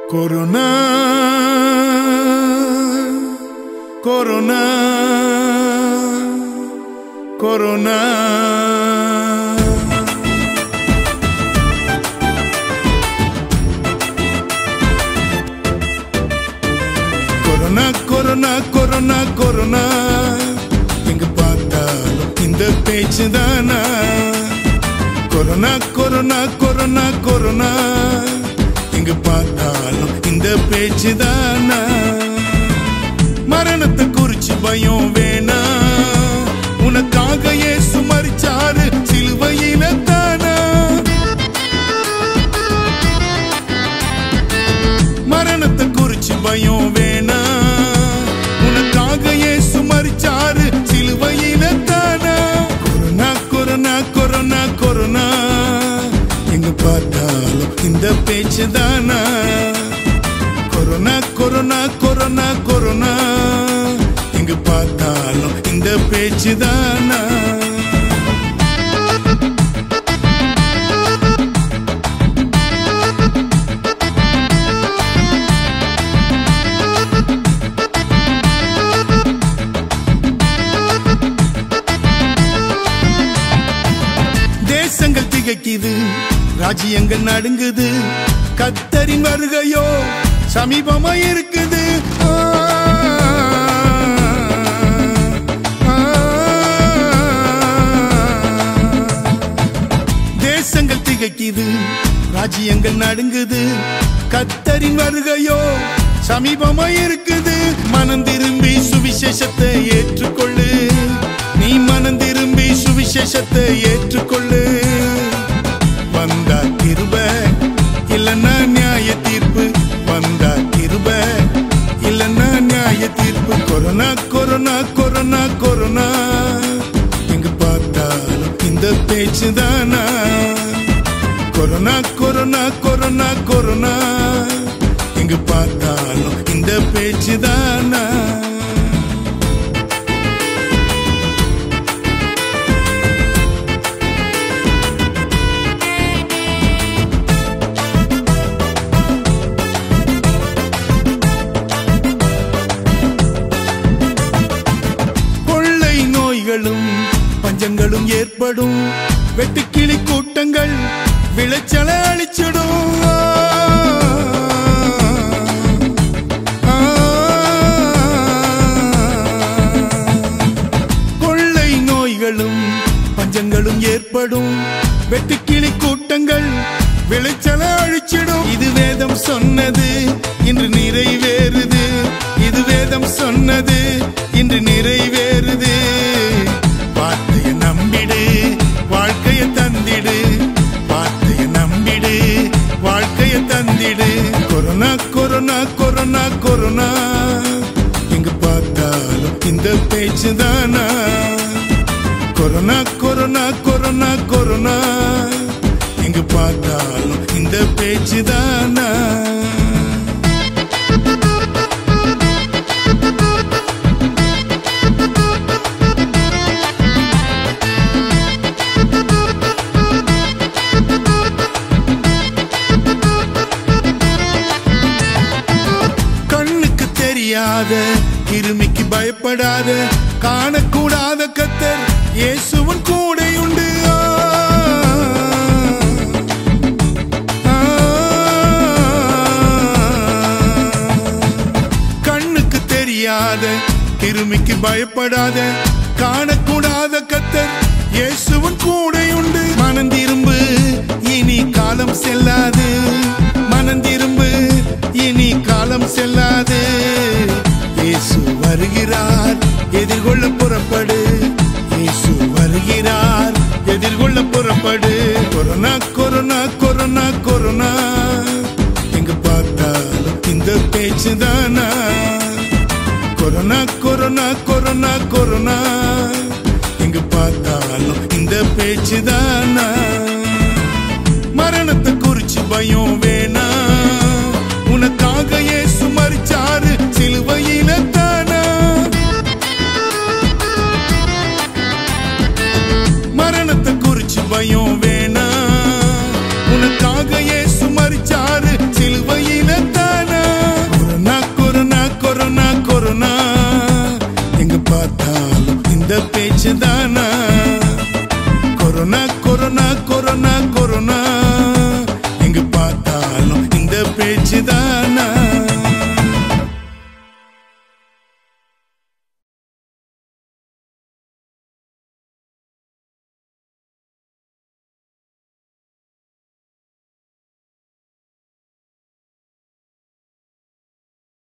Corona corona corona corona corona corona corona எங்க பார்த்தாலும் இந்த பேச்சு தானா கொரோனா கொரோனா கொரோனா கொரோனா எங்க பார்த்தாலும் இந்த பேச்சு தானா மரணத்தை குறிச்சு பயம் வேணா உனக்காக இயேசு மரிச்சாரு சிலுவையில தானா மரணத்தை குறிச்சு பயம் வேணா உனக்காக இயேசு மரிச்சாரு சிலுவையில தானா கொரோனா கொரோனா கொரோனா கொரோனா எங்க பார்த்தாலும் இந்த பேச்சு தானா கொரோனா கொரோனா கொரோனா கொரோனா எங்க பார்த்தாலும் இந்த பேச்சு தானா தேசங்கள் திகைக்குது ராஜ்யங்கள் நடுங்குது கத்தரின் வருகையோ சமீபமா இருக்குது ஆ, ஆ, தேசங்கள் திகைக்குது ராஜ்யங்கள் நடுங்குது கத்தரின் வருகையோ சமீபமா இருக்குது மனம் திரும்பி சுவிசேஷத்தை ஏற்றுக்கொள்ளு நீ மனம் திரும்பி சுவிசேஷத்தை ஏற்றுக்கொள்ளு வந்தா கிருப இல்லன்னா நியாய தீர்ப்பு வந்தா கிருப இல்லன்னா நியாய தீர்ப்பு கொரோனா கொரோனா கொரோனா கொரோனா எங்க பார்த்தாலும் இந்த பேச்சு தானா கொரோனா கொரோனா கொரோனா கொரோனா எங்க பார்த்தாலும் இந்த பேச்சு தானா கொள்ளை நோய்களும் பஞ்சங்களும் ஏற்படும் வெட்டுக்கிளி கூட்டங்கள் விளைச்சலை அழிச்சிடும் ஆ, கொள்ளை நோய்களும் பஞ்சங்களும் ஏற்படும் வெட்டுக்கிளி கூட்டங்கள் விளைச்சலை அழிச்சிடும் இது வேதம் சொன்னது இன்று நிறைவேறுது இது வேதம் சொன்னது இன்று நிறைவேறுது வார்த்தையை நம்பிடு வாழ்க்கையை தந்திடு வார்த்தையை நம்பிடு வாழ்க்கையை தந்திடு கொரோனா கொரோனா கொரோனா கொரோனா எங்க பார்த்தாலும் இந்த பேச்சு தானா கொரோனா கொரோனா கொரோனா கொரோனா எங்க பார்த்தாலும் இந்த பேச்சு தானா கண்ணுக்கு தெரியாத கிருமிக்கு பயப்படாத காணக்கூடாத கத்தர் இயேசுவன் கூடையுண்டு ஆ, ஆ. கண்ணுக்கு தெரியாத கிருமிக்கு பயப்படாத காணக்கூடாத கத்தர் இயேசுவன் கூடையுண்டு மனந்திரும்பு இனி காலம் செல்லாது மனந்திரும்பு இனி காலம் செல்லாது இயேசு வருகிறார் எதிர்கொள்ள புறப்படு இயேசு வருகிறார் எதிர்கொள்ள புறப்படு கொரோனா கொரோனா கொரோனா கொரோனா எங்க பார்த்தாலும் இந்த பேச்சு தானா கொரோனா கொரோனா கொரோனா கொரோனா எங்க பார்த்தாலும் இந்த பேச்சு தானா மரணத்தை குறிச்சு பயம் வேணா உனக்காக இயேசு மரிச்சாரு சிலுவையில தானா மரணத்தை குறிச்சு பயம் வேணா உனக்காக இயேசு மரிச்சாரு சிலுவையில தானா தானா